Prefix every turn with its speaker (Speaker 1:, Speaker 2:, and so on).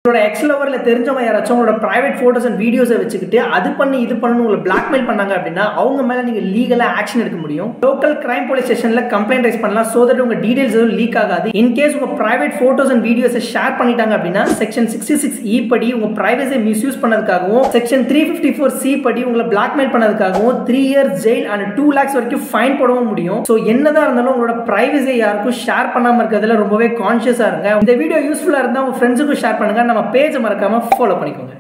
Speaker 1: உங்களோட எக்ஸ் லவரில் தெரிஞ்சவங்க யாராச்சும் உங்களோட ப்ரைவேட் ஃபோட்டோஸ் அண்ட் வீடியோஸை வச்சுக்கிட்டு அது பண்ணி இது பண்ணணும் உங்களை பிளாக்மெயில் பண்ணாங்க அப்படின்னா அவங்க மேலே நீங்கள் லீகலாக ஆக்ஷன் எடுக்க முடியும் லோக்கல் கிரைம் போலீஸ் ஸ்டேஷனில் கம்ப்ளைண்ட் ரைஸ் பண்ணலாம் ஸோ தட் உங்கள் டீடைல்ஸ் எதுவும் லீக் ஆகாது இன்கேஸ் உங்கள் ப்ரைவேட் ஃபோட்டோஸ் அண்ட் வீடியோஸை ஷேர் பண்ணிட்டாங்க அப்படின்னா செக்ஷன் சிக்ஸ்டி சிக்ஸ் இ படி உங்கள் ப்ரைவசியை மிஸ்யூஸ் பண்ணதுக்காகவும் section three fifty four C படி உங்களை பிளாக்மெயில் பண்ணதுக்காகவும் three years jail and two lakhs வரைக்கும் ஃபைன் போடவும் முடியும் ஸோ என்னதான் இருந்தாலும் உங்களோட ப்ரைவசியை யாருக்கும் ஷேர் பண்ணாமல் இருக்கிறதுல ரொம்பவே கான்ஷியஸாக இருங்க இந்த வீடியோ யூஸ்ஃபுல்லாக இருந்தால் உங்கள் ஃப்ரெண்ட்ஸுக்கும் ஷேர் பண்ணுங்க நம்ம பேஜை மறக்காம ஃபாலோ பண்ணிக்கோங்க